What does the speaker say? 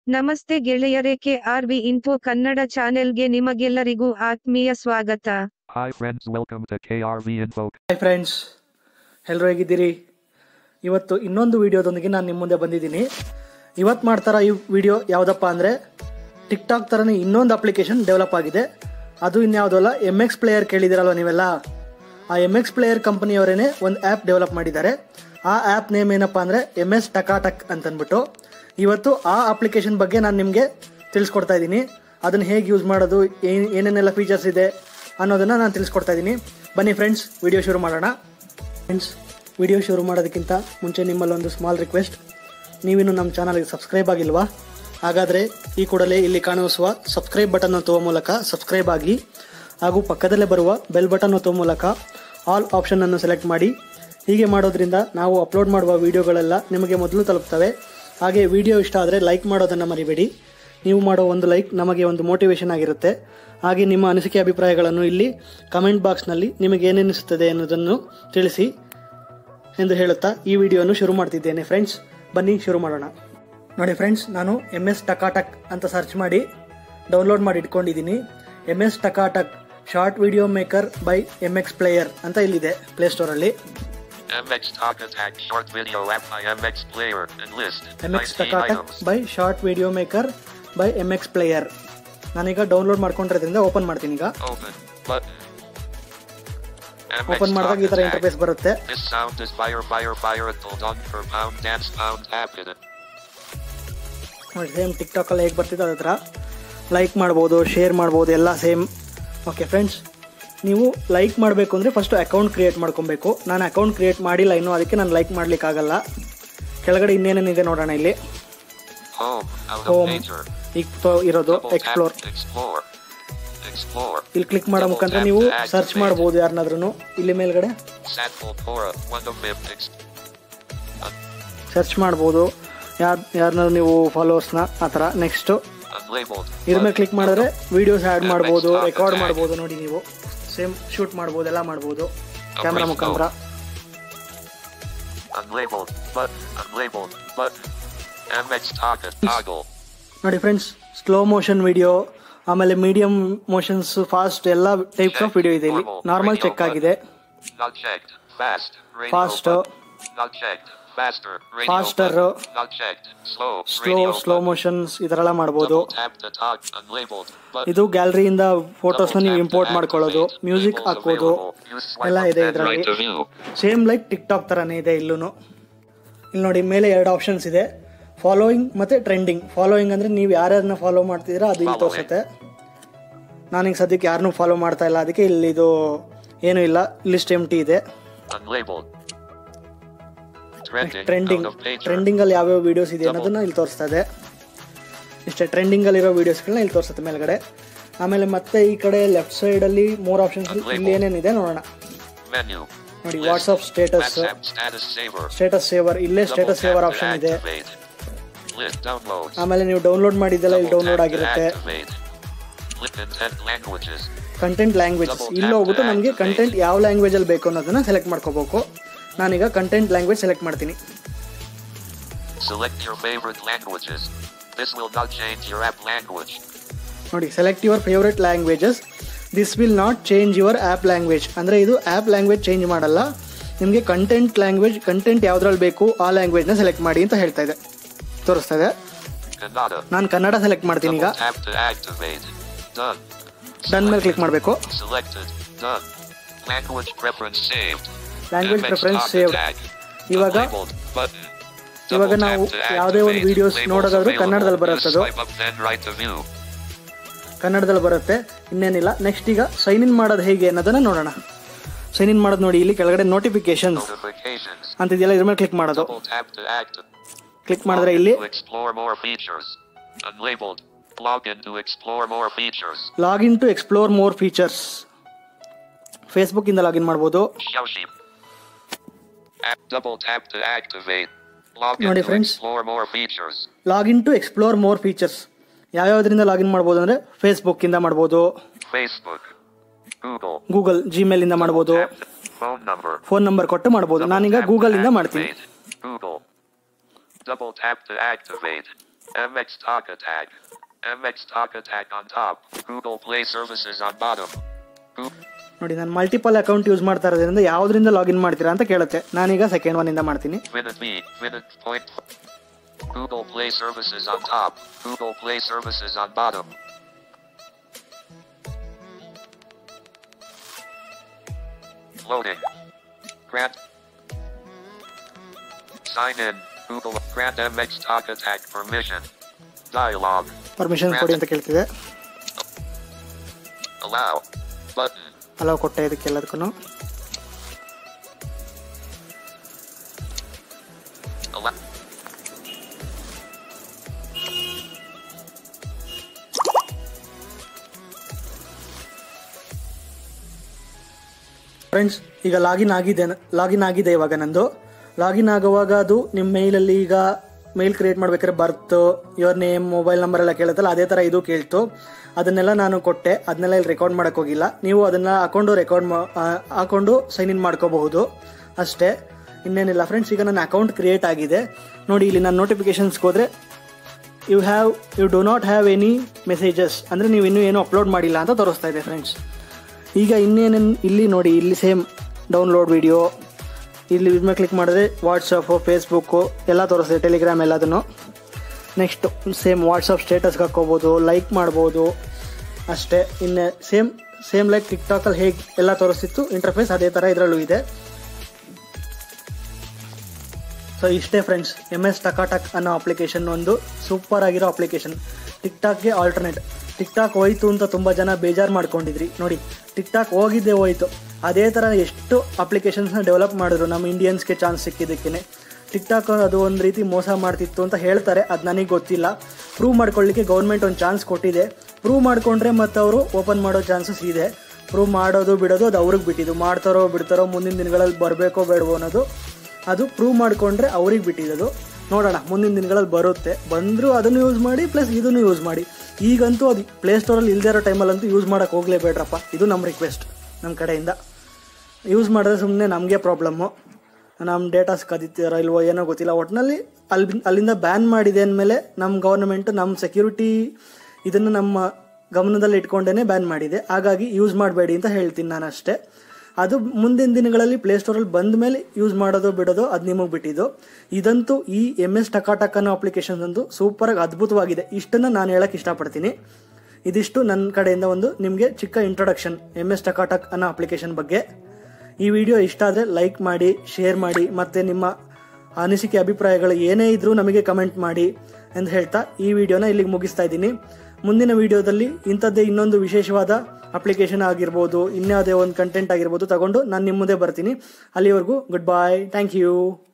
ನಮಸ್ತೆ ಗೆಳೆಯರೇ K R V info Kannada ಚಾನೆಲ್ಗೆ ನಿಮಗೆಲ್ಲರಿಗೂ ಆತ್ಮೀಯ ಸ್ವಾಗತ Hi friends, welcome to KRV Info. Hi friends ಎಲ್ಲರೂ ಹೇಗಿದ್ದೀರಿ ಇವತ್ತು ಇನ್ನೊಂದು ವಿಡಿಯೋದೊಂದಿಗೆ ನಾನು ನಿಮ್ಮ ಮುಂದೆ ಬಂದಿದ್ದೀನಿ ಇವತ್ತು ಮಾಡ್ತಾರ ಈ ವಿಡಿಯೋ ಯಾವುದಪ್ಪ ಅಂದರೆ ಟಿಕ್ ಟಾಕ್ ಥರನೇ ಇನ್ನೊಂದು ಅಪ್ಲಿಕೇಶನ್ ಡೆವಲಪ್ ಆಗಿದೆ ಅದು ಇನ್ಯಾವುದೋ ಅಲ್ಲ ಎಮ್ ಎಕ್ಸ್ ಪ್ಲೇಯರ್ ಕೇಳಿದಿರಲ್ವ ನೀವೆಲ್ಲ ಆ ಎಮ್ ಎಕ್ಸ್ ಪ್ಲೇಯರ್ ಕಂಪನಿಯವರೇ ಒಂದು ಆ್ಯಪ್ ಡೆವಲಪ್ ಮಾಡಿದ್ದಾರೆ ಆ ಆ್ಯಪ್ ನೇಮ್ ಏನಪ್ಪ ಅಂದರೆ ಎಮ್ ಎಸ್ ಟಕಾಟಕ್ ಅಂತಂದ್ಬಿಟ್ಟು ಇವತ್ತು ಆ ಅಪ್ಲಿಕೇಶನ್ ಬಗ್ಗೆ ನಾನು ನಿಮಗೆ ತಿಳಿಸ್ಕೊಡ್ತಾ ಇದ್ದೀನಿ ಅದನ್ನು ಹೇಗೆ ಯೂಸ್ ಮಾಡೋದು ಏನ್ ಏನೇನೆಲ್ಲ ಫೀಚರ್ಸ್ ಇದೆ ಅನ್ನೋದನ್ನು ನಾನು ತಿಳಿಸ್ಕೊಡ್ತಾ ಇದ್ದೀನಿ ಬನ್ನಿ ಫ್ರೆಂಡ್ಸ್ ವಿಡಿಯೋ ಶುರು ಮಾಡೋಣ ಫ್ರೆಂಡ್ಸ್ ವಿಡಿಯೋ ಶುರು ಮಾಡೋದಕ್ಕಿಂತ ಮುಂಚೆ ನಿಮ್ಮಲ್ಲೊಂದು ಸ್ಮಾಲ್ ರಿಕ್ವೆಸ್ಟ್ ನೀವಿನ್ನು ನಮ್ಮ ಚಾನಲ್ಗೆ ಸಬ್ಸ್ಕ್ರೈಬ್ ಆಗಿಲ್ವಾ ಹಾಗಾದರೆ ಈ ಕೂಡಲೇ ಇಲ್ಲಿ ಕಾಣಿಸುವ ಸಬ್ಸ್ಕ್ರೈಬ್ ಬಟನ್ ಒತ್ತುವ ಮೂಲಕ ಸಬ್ಸ್ಕ್ರೈಬ್ ಆಗಿ ಹಾಗೂ ಪಕ್ಕದಲ್ಲೇ ಬರುವ ಬೆಲ್ ಬಟನ್ ಒತ್ತುವ ಮೂಲಕ ಆಲ್ ಆಪ್ಷನನ್ನು ಸೆಲೆಕ್ಟ್ ಮಾಡಿ ಹೀಗೆ ಮಾಡೋದ್ರಿಂದ ನಾವು ಅಪ್ಲೋಡ್ ಮಾಡುವ ವಿಡಿಯೋಗಳೆಲ್ಲ ನಿಮಗೆ ಮೊದಲು ತಲುಪ್ತವೆ ಹಾಗೆ ವಿಡಿಯೋ ಇಷ್ಟ ಆದರೆ ಲೈಕ್ ಮಾಡೋದನ್ನು ಮರಿಬೇಡಿ ನೀವು ಮಾಡೋ ಒಂದು ಲೈಕ್ ನಮಗೆ ಒಂದು ಮೋಟಿವೇಶನ್ ಆಗಿರುತ್ತೆ ಹಾಗೆ ನಿಮ್ಮ ಅನಿಸಿಕೆ ಅಭಿಪ್ರಾಯಗಳನ್ನು ಇಲ್ಲಿ ಕಮೆಂಟ್ ಬಾಕ್ಸ್ನಲ್ಲಿ ನಿಮಗೆ ಏನೆನಿಸುತ್ತದೆ ಅನ್ನೋದನ್ನು ತಿಳಿಸಿ ಎಂದು ಹೇಳುತ್ತಾ ಈ ವಿಡಿಯೋವನ್ನು ಶುರು ಮಾಡ್ತಿದ್ದೇನೆ ಫ್ರೆಂಡ್ಸ್ ಬನ್ನಿ ಶುರು ಮಾಡೋಣ ನೋಡಿ ಫ್ರೆಂಡ್ಸ್ ನಾನು ಎಮ್ ಎಸ್ ಟಕಾಟಕ್ ಅಂತ ಸರ್ಚ್ ಮಾಡಿ ಡೌನ್ಲೋಡ್ ಮಾಡಿ ಇಟ್ಕೊಂಡಿದ್ದೀನಿ M S Takatak short video maker by M X player ಅಂತ ಇಲ್ಲಿದೆ ಪ್ಲೇಸ್ಟೋರಲ್ಲಿ MX Talk Attack Short Video App by MX Player and List M X 19 Takatak items. By short video maker by M X player ನಾನೀಗ download ಮಾಡ್ಕೊಂಡಿರೋದ್ರಿಂದ open ಮಾಡ್ತೀನಿ ಈಗ Open button. MX open ಮಾಡಿದಾಗ ಈ Talk ಥರ Attack. ಇಂಟರ್ಫೇಸ್ ಬರುತ್ತೆ This sound is fire fire fire until done per pound dance pound tap in it. ನೋಡಿ same ಟಿಕ್ ಟಾಕಲ್ಲಿ ಹೇಗೆ ಬರ್ತಿದೆ ಅದ್ರ ಥರ ಲೈಕ್ ಮಾಡ್ಬೋದು ಶೇರ್ ಮಾಡ್ಬೋದು ಎಲ್ಲ ಸೇಮ್ ಓಕೆ ಫ್ರೆಂಡ್ಸ್ ನೀವು ಲೈಕ್ ಮಾಡಬೇಕು ಅಂದರೆ ಫಸ್ಟ್ ಅಕೌಂಟ್ ಕ್ರಿಯೇಟ್ ಮಾಡ್ಕೊಬೇಕು ನಾನು ಅಕೌಂಟ್ ಕ್ರಿಯೇಟ್ ಮಾಡಿಲ್ಲ ಇನ್ನೂ ಅದಕ್ಕೆ ನಾನು ಲೈಕ್ ಮಾಡ್ಲಿಕ್ಕಾಗಲ್ಲ ಕೆಳಗಡೆ ಇನ್ನೇನೇನಿದೆ ನೋಡೋಣ ಇಲ್ಲಿ Home out of home nature. ಈಗ ತೋ- ಇರೋದು Double explore tap explore. Explore. ಇಲ್ಲಿ ಕ್ಲಿಕ್ ಮಾಡೋ ಮುಖಾಂತರ ನೀವು ಸರ್ಚ್ ಮಾಡ್ಬೋದು ಯಾರನ್ನಾದ್ರೂ ಇಲ್ಲಿ ಮೇಲ್ಗಡೆ Satpol Pora. One of them. Ex- search ಮಾಡ್ಬೋದು ಯಾರು ಯಾರನ್ನಾದ್ರು ನೀವು ಫಾಲೋವರ್ಸ್ನ ಆ ಥರ ನೆಕ್ಸ್ಟು unlabeled. ಇದ್ರ ಮೇಲೆ ಕ್ಲಿಕ್ ಮಾಡಿದ್ರೆ ವಿಡಿಯೋಸ್ ಆ್ಯಡ್ Yeah, ಮಾಡ್ಬೋದು next talk ರೆಕಾರ್ಡ್ attack. ಮಾಡ್ಬೋದು ನೋಡಿ ನೀವು ಸೇಮ್ ಶೂಟ್ ಮಾಡ್ಬೋದು ಎಲ್ಲ ಮಾಡ್ಬೋದು ಕ್ಯಾಮ್ರಾ brief ಮುಖಾಂತರ Unlabeled. Button. Unlabeled. Button. MX Talk Toggle. ನೋಡಿ ಫ್ರೆಂಡ್ಸ್ ಸ್ಲೋ ಮೋಷನ್ ವಿಡಿಯೋ ಆಮೇಲೆ ಮೀಡಿಯಂ ಮೋಷನ್ಸ್ ಫಾಸ್ಟ್ ಎಲ್ಲ ಟೈಪ್ಸ್ ಆಫ್ ವಿಡಿಯೋ ಇದೆ ಇಲ್ಲಿ ನಾರ್ಮಲ್ ಚೆಕ್ ಆಗಿದೆ Not checked. Fast. Radio Fast. button. Not checked. Faster. Radio Faster. button. Not checked. Slow. Slow Radio slow button. Motions ಇದರೆಲ್ಲ ಮಾಡ್ಬೋದು Double tap to talk. Unlabeled. Button. ಇದು ಗ್ಯಾಲರಿಯಿಂದ ಫೋಟೋಸ್ನ Double ನೀವು tap to import ಮಾಡ್ಕೊಳ್ಳೋದು activate. Music Labels ಹಾಕೋದು available. Use swipe ಎಲ್ಲ up ಇದೆ and ಇದರಲ್ಲಿ right to view. Same like TikTok ಥರನೇ ಇದೆ ಇಲ್ಲೂ ಇಲ್ಲಿ ನೋಡಿ ಮೇಲೆ ಎರಡು ಆಪ್ಷನ್ಸ್ ಇದೆ ಫಾಲೋಯಿಂಗ್ ಮತ್ತು ಟ್ರೆಂಡಿಂಗ್ ಫಾಲೋಯಿಂಗ್ ಅಂದರೆ ನೀವು ಯಾರ್ಯಾರನ್ನ ಫಾಲೋ ಮಾಡ್ತಿದ್ದೀರಾ ಅದು ಇಲ್ಲಿ Following. ತೋರಿಸುತ್ತೆ ನಾನೀಗ ಸದ್ಯಕ್ಕೆ ಯಾರನ್ನೂ ಫಾಲೋ ಮಾಡ್ತಾ ಇಲ್ಲ ಅದಕ್ಕೆ ಇಲ್ಲಿ ಇದು ಏನೂ ಇಲ್ಲ ಲಿಸ್ಟ್ ಎಮ್ ಟಿ ಇದೆ Unlabeled. Trending. Trending Out of pager. ಟ್ರೆಂಡಿಂಗಲ್ಲಿ ಯಾವ್ಯಾವ ವೀಡಿಯೋಸ್ ಇದೆ ಅನ್ನೋದನ್ನ ಇಲ್ಲಿ ತೋರಿಸ್ತಾ ಇದೆ ಇಷ್ಟೇ ಟ್ರೆಂಡಿಂಗಲ್ಲಿರೋ ವೀಡಿಯೋಸ್ಗಳನ್ನ ಇಲ್ಲಿ ತೋರಿಸುತ್ತೆ ಮೇಲ್ಗಡೆ ಆಮೇಲೆ ಮತ್ತೆ ಈ ಕಡೆ ಲೆಫ್ಟ್ ಸೈಡಲ್ಲಿ ಮೂರು ಆಪ್ಷನ್ಸ್ ಇಲ್ಲಿ ಏನೇನಿದೆ ನೋಡೋಣ Menu. ನೋಡಿ List. WhatsApp status WhatsApp status saver. Status saver ಇಲ್ಲೇ Double status tap saver to option ಇದೆ activate. List downloads. ಆಮೇಲೆ ನೀವು ಡೌನ್ಲೋಡ್ ಮಾಡಿದ್ದೆಲ್ಲ ಇಲ್ಲಿ Double ಡೌನ್ಲೋಡ್ tap to ಆಗಿರುತ್ತೆ activate. List intent languages. Content languages ಇಲ್ಲಿ ಹೋಗ್ಬಿಟ್ಟು ನಮಗೆ ಕಂಟೆಂಟ್ ಯಾವ ಲ್ಯಾಂಗ್ವೇಜ್ ಅಲ್ಲಿ ಬೇಕು ಅನ್ನೋದನ್ನ ಸೆಲೆಕ್ಟ್ ಮಾಡ್ಕೋಬೇಕು ನಾನೀಗ ಕಂಟೆಂಟ್ ಲ್ಯಾಂಗ್ವೇಜ್ ಸೆಲೆಕ್ಟ್ ಮಾಡ್ತೀನಿ Select your favorite languages. This will not change your app language. ನೋಡಿ select your favourite languages this will not change your app language ಅಂದರೆ ಇದು ಆ್ಯಪ್ ಲ್ಯಾಂಗ್ವೇಜ್ ಚೇಂಜ್ ಮಾಡಲ್ಲ ನಿಮಗೆ ಕಂಟೆಂಟ್ ಲ್ಯಾಂಗ್ವೇಜ್ ಕಂಟೆಂಟ್ ಯಾವ್ದ್ರಲ್ಲಿ ಬೇಕು ಆ ಲ್ಯಾಂಗ್ವೇಜ್ನ select ಮಾಡಿ ಅಂತ ಹೇಳ್ತಾ ಇದೆ ತೋರಿಸ್ತಾ ಇದೆ Kannada. ನಾನು ಕನ್ನಡ ಸೆಲೆಕ್ಟ್ ಮಾಡ್ತೀನಿ ಈಗ Double tap to activate. Done. Done ಮೇಲೆ ಕ್ಲಿಕ್ ಮಾಡಬೇಕು Selected. Done. Language preference saved. Language MX preference talk save attack. ಇವಾಗ Unlabeled. Button. ಇವಾಗ Double ನಾವು tap to ಯಾವುದೇ ಒಂದು activate. videos Labels ನೋಡೋದಾದ್ರೂ available. ಕನ್ನಡದಲ್ಲಿ ಬರುತ್ತೆ Use ಅದು. swipe up then right to view. ಕನ್ನಡದಲ್ಲಿ ಬರುತ್ತೆ ಇನ್ನೇನಿಲ್ಲ ನೆಕ್ಸ್ಟ್ ಈಗ ಸೈನ್ ಇನ್ ಮಾಡೋದು ಹೇಗೆ ಅನ್ನೋದನ್ನ ನೋಡೋಣ ಸೈನ್ ಇನ್ ಮಾಡೋದು ನೋಡಿ ಇಲ್ಲಿ ಕೆಳಗಡೆ ನೋಟಿಫಿಕೇಶನ್ಸ್ Notifications. ಅಂತಿದೆಯಲ್ಲ ಇದ್ರ ಮೇಲೆ ಕ್ಲಿಕ್ ಮಾಡೋದು Double tap to active. Click ಮಾಡಿದ್ರೆ ಇಲ್ಲಿ To explore more features. Unlabeled. Log in to explore more features. Login to explore more features Facebook ಇಂದ ಲಾಗಿನ್ ಮಾಡ್ಬೋದು Xiaoxi. App double tap to activate. Log in ನೋಡಿ to friends. explore more features. Login to explore more features ಯಾವ್ಯಾವ್ದ್ರಿಂದ login ಮಾಡ್ಬೋದು ಅಂದರೆ Facebook ಇಂದ ಮಾಡ್ಬೋದು Facebook. Google. Google Gmail ಇಂದ ಮಾಡ್ಬೋದು Tap to- phone number. Phone number ಕೊಟ್ಟು ಮಾಡ್ಬೋದು Double ನಾನೀಗ tap to ಗೂಗಲ್ ಇಂದ ಮಾಡ್ತೀನಿ activate. Google. Double tap to activate. MX Talk Attack. MX Talk Attack on top. Google Play Services on bottom. Goo- ನೋಡಿ ನಾನು multiple account use ಮಾಡ್ತಾ ಇರೋದ್ರಿಂದ ಯಾವುದರಿಂದ ಲಾಗಿನ್ ಮಾಡ್ತೀರಾ ಅಂತ ಕೇಳುತ್ತೆ ನಾನೀಗ ಸೆಕೆಂಡ್ ಒನ್ನಿಂದ ಮಾಡ್ತೀನಿ Minute B. Minute point. Google Play Services on top. Google Play Services on bottom. Loading. Grant. Sign in. Google. Grant MX Talk Attack permission. Dialog. Permission ಕೊಡಿ ಅಂತ ಕೇಳ್ತಿದೆ Allow. Button. ಅಲೋ ಕೊಟ್ಟೆ ಇದಕ್ಕೆಲ್ಲದಕ್ಕೂ Allow. ಫ್ರೆಂಡ್ಸ್ ಈಗ login ಆಗಿದೆ login ಆಗಿದೆ ಇವಾಗ ನಂದು ಲಾಗಿನ್ ಆಗುವಾಗ ಅದು ನಿಮ್ಮ ಮೇಲಲ್ಲಿ ಈಗ ಮೇಲ್ ಕ್ರಿಯೇಟ್ ಮಾಡ್ಬೇಕಾದ್ರೆ birth your name mobile number ಎಲ್ಲ ಕೇಳುತ್ತಲ್ಲ ಅದೇ ಥರ ಇದು ಕೇಳ್ತು ಅದನ್ನೆಲ್ಲ ನಾನು ಕೊಟ್ಟೆ ಅದನ್ನೆಲ್ಲ ಇಲ್ಲಿ ರೆಕಾರ್ಡ್ ಮಾಡೋಕೆ ಹೋಗಿಲ್ಲ ನೀವು ಅದನ್ನ ಹಾಕೊಂಡು ರೆಕಾರ್ಡ್ ಹಾಕೊಂಡು ಸೈನ್ ಇನ್ ಮಾಡ್ಕೋಬಹುದು ಅಷ್ಟೇ ಇನ್ನೇನಿಲ್ಲ ಫ್ರೆಂಡ್ಸ್ ಈಗ ನನ್ನ ಅಕೌಂಟ್ ಕ್ರಿಯೇಟ್ ಆಗಿದೆ ನೋಡಿ ಇಲ್ಲಿ ನಾನು ನೋಟಿಫಿಕೇಶನ್ಸ್ಗೆ ಹೋದರೆ you have you do not have any messages ಅಂದರೆ ನೀವು ಇನ್ನೂ ಏನೂ ಅಪ್ಲೋಡ್ ಮಾಡಿಲ್ಲ ಅಂತ ತೋರಿಸ್ತಾ ಇದೆ ಫ್ರೆಂಡ್ಸ್ ಈಗ ಇನ್ನೇನೇನು ಇಲ್ಲಿ ನೋಡಿ ಇಲ್ಲಿ ಸೇಮ್ ಡೌನ್ಲೋಡ್ ವಿಡಿಯೋ ಇಲ್ಲಿ ಇದ್ಮೇಲೆ ಕ್ಲಿಕ್ ಮಾಡಿದ್ರೆ ವಾಟ್ಸಪ್ಪು ಫೇಸ್ಬುಕ್ಕು ಎಲ್ಲ ತೋರಿಸ್ತದೆ ಟೆಲಿಗ್ರಾಮ್ ಎಲ್ಲದನ್ನು ನೆಕ್ಸ್ಟ್ ಸೇಮ್ ವಾಟ್ಸಪ್ ಸ್ಟೇಟಸ್ಗೆ ಹಾಕ್ಕೋಬೋದು ಲೈಕ್ ಮಾಡ್ಬೋದು ಅಷ್ಟೇ ಇನ್ನು ಸೇಮ್ ಸೇಮ್ ಲೈಕ್ ಟಿಕ್ಟಾಕಲ್ಲಿ ಹೇಗೆ ಎಲ್ಲ ತೋರಿಸ್ತಿತ್ತು ಇಂಟರ್ಫೇಸ್ ಅದೇ ಥರ ಇದರಲ್ಲೂ ಇದೆ ಸೊ ಇಷ್ಟೇ ಫ್ರೆಂಡ್ಸ್ ಎಮ್ ಎಸ್ ಟಕಾಟಕ್ ಅನ್ನೋ ಅಪ್ಲಿಕೇಶನ್ ಒಂದು ಸೂಪರ್ ಆಗಿರೋ ಅಪ್ಲಿಕೇಶನ್ ಟಿಕ್ಟಾಕ್ಗೆ ಆಲ್ಟರ್ನೇಟ್ ಟಿಕ್ಟಾಕ್ ಹೋಯ್ತು ಅಂತ ತುಂಬ ಜನ ಬೇಜಾರು ಮಾಡ್ಕೊಂಡಿದ್ರಿ ನೋಡಿ ಟಿಕ್ಟಾಕ್ ಹೋಗಿದ್ದೆ ಹೋಯ್ತು ಅದೇ ಥರ ಎಷ್ಟು ಅಪ್ಲಿಕೇಶನ್ಸ್ನ ಡೆವಲಪ್ ಮಾಡಿದ್ರು ನಮ್ಮ ಇಂಡಿಯನ್ಸ್ಗೆ ಚಾನ್ಸ್ ಸಿಕ್ಕಿದ್ದಕ್ಕೇ ಟಿಕ್ಟಾಕ್ ಅದು ಒಂದು ರೀತಿ ಮೋಸ ಮಾಡ್ತಿತ್ತು ಅಂತ ಹೇಳ್ತಾರೆ ಅದು ನನಗೆ ಗೊತ್ತಿಲ್ಲ ಪ್ರೂವ್ ಮಾಡ್ಕೊಳ್ಳಿಕ್ಕೆ ಗೌರ್ಮೆಂಟ್ ಒಂದು ಚಾನ್ಸ್ ಕೊಟ್ಟಿದೆ ಪ್ರೂವ್ ಮಾಡಿಕೊಂಡ್ರೆ ಮತ್ತು ಅವರು ಓಪನ್ ಮಾಡೋ ಚಾನ್ಸಸ್ ಇದೆ ಪ್ರೂವ್ ಮಾಡೋದು ಬಿಡೋದು ಅದು ಅವ್ರಿಗೆ ಬಿಟ್ಟಿದ್ದು ಮಾಡ್ತಾರೋ ಬಿಡ್ತಾರೋ ಮುಂದಿನ ದಿನಗಳಲ್ಲಿ ಬರಬೇಕೋ ಬೇಡವೋ ಅನ್ನೋದು ಅದು ಪ್ರೂವ್ ಮಾಡಿಕೊಂಡ್ರೆ ಅವ್ರಿಗೆ ಬಿಟ್ಟಿರೋದು ನೋಡೋಣ ಮುಂದಿನ ದಿನಗಳಲ್ಲಿ ಬರುತ್ತೆ ಬಂದರೂ ಅದನ್ನು ಯೂಸ್ ಮಾಡಿ ಪ್ಲಸ್ ಇದನ್ನು ಯೂಸ್ ಮಾಡಿ ಈಗಂತೂ ಅದು ಪ್ಲೇಸ್ಟೋರಲ್ಲಿ ಇಲ್ಲದೇ ಇರೋ ಟೈಮಲ್ಲಂತೂ ಯೂಸ್ ಮಾಡೋಕೆ ಹೋಗಲೇಬೇಡ್ರಪ್ಪ ಇದು ನಮ್ಮ ರಿಕ್ವೆಸ್ಟ್ ನಮ್ಮ ಕಡೆಯಿಂದ ಯೂಸ್ ಮಾಡಿದ್ರೆ ಸುಮ್ಮನೆ ನಮಗೆ ಪ್ರಾಬ್ಲಮ್ಮು ನಮ್ಮ ಡೇಟಾಸ್ ಕದೀತಾರೋ ಇಲ್ವೋ ಏನೋ ಗೊತ್ತಿಲ್ಲ ಒಟ್ಟಿನಲ್ಲಿ ಅಲ್ಲಿ ಅಲ್ಲಿಂದ ಬ್ಯಾನ್ ಮಾಡಿದೆ ಅಂದಮೇಲೆ ನಮ್ಮ ಗೌರ್ಮೆಂಟು ನಮ್ಮ ಸೆಕ್ಯೂರಿಟಿ ಇದನ್ನು ನಮ್ಮ ಗಮನದಲ್ಲಿ ಇಟ್ಕೊಂಡೇ ಬ್ಯಾನ್ ಮಾಡಿದೆ ಹಾಗಾಗಿ ಯೂಸ್ ಮಾಡಬೇಡಿ ಅಂತ ಹೇಳ್ತೀನಿ ನಾನು ಅಷ್ಟೇ ಅದು ಮುಂದಿನ ದಿನಗಳಲ್ಲಿ ಪ್ಲೇಸ್ಟೋರಲ್ಲಿ ಬಂದ ಮೇಲೆ ಯೂಸ್ ಮಾಡೋದು ಬಿಡೋದು ಅದು ನಿಮಗೆ ಬಿಟ್ಟಿದ್ದು ಇದಂತೂ ಈ ಎಮ್ ಎಸ್ ಟಕಾಟಕ್ ಅನ್ನೋ ಅಪ್ಲಿಕೇಶನ್ ಒಂದು ಸೂಪರಾಗಿ ಅದ್ಭುತವಾಗಿದೆ ಇಷ್ಟನ್ನು ನಾನು ಹೇಳಕ್ಕೆ ಇಷ್ಟಪಡ್ತೀನಿ ಇದಿಷ್ಟು ನನ್ನ ಕಡೆಯಿಂದ ಒಂದು ನಿಮಗೆ ಚಿಕ್ಕ ಇಂಟ್ರೊಡಕ್ಷನ್ ಎಮ್ ಎಸ್ ಟಕಾಟಕ್ ಅನ್ನೋ ಅಪ್ಲಿಕೇಶನ್ ಬಗ್ಗೆ ಈ ವಿಡಿಯೋ ಇಷ್ಟ ಆದರೆ ಲೈಕ್ ಮಾಡಿ ಶೇರ್ ಮಾಡಿ ಮತ್ತು ನಿಮ್ಮ ಅನಿಸಿಕೆ ಅಭಿಪ್ರಾಯಗಳು ಏನೇ ಇದ್ರೂ ನಮಗೆ ಕಮೆಂಟ್ ಮಾಡಿ ಎಂದು ಹೇಳ್ತಾ ಈ ವಿಡಿಯೋನ ಇಲ್ಲಿಗೆ ಮುಗಿಸ್ತಾ ಇದ್ದೀನಿ ಮುಂದಿನ ವಿಡಿಯೋದಲ್ಲಿ ಇಂಥದ್ದೇ ಇನ್ನೊಂದು ವಿಶೇಷವಾದ ಅಪ್ಲಿಕೇಶನ್ ಆಗಿರ್ಬೋದು ಇನ್ಯಾವುದೇ ಒಂದು ಕಂಟೆಂಟ್ ಆಗಿರ್ಬೋದು ತಗೊಂಡು ನಾನು ನಿಮ್ಮ ಮುಂದೆ ಬರ್ತೀನಿ ಅಲ್ಲಿವರೆಗೂ ಗುಡ್ ಬಾಯ್ ಥ್ಯಾಂಕ್ ಯು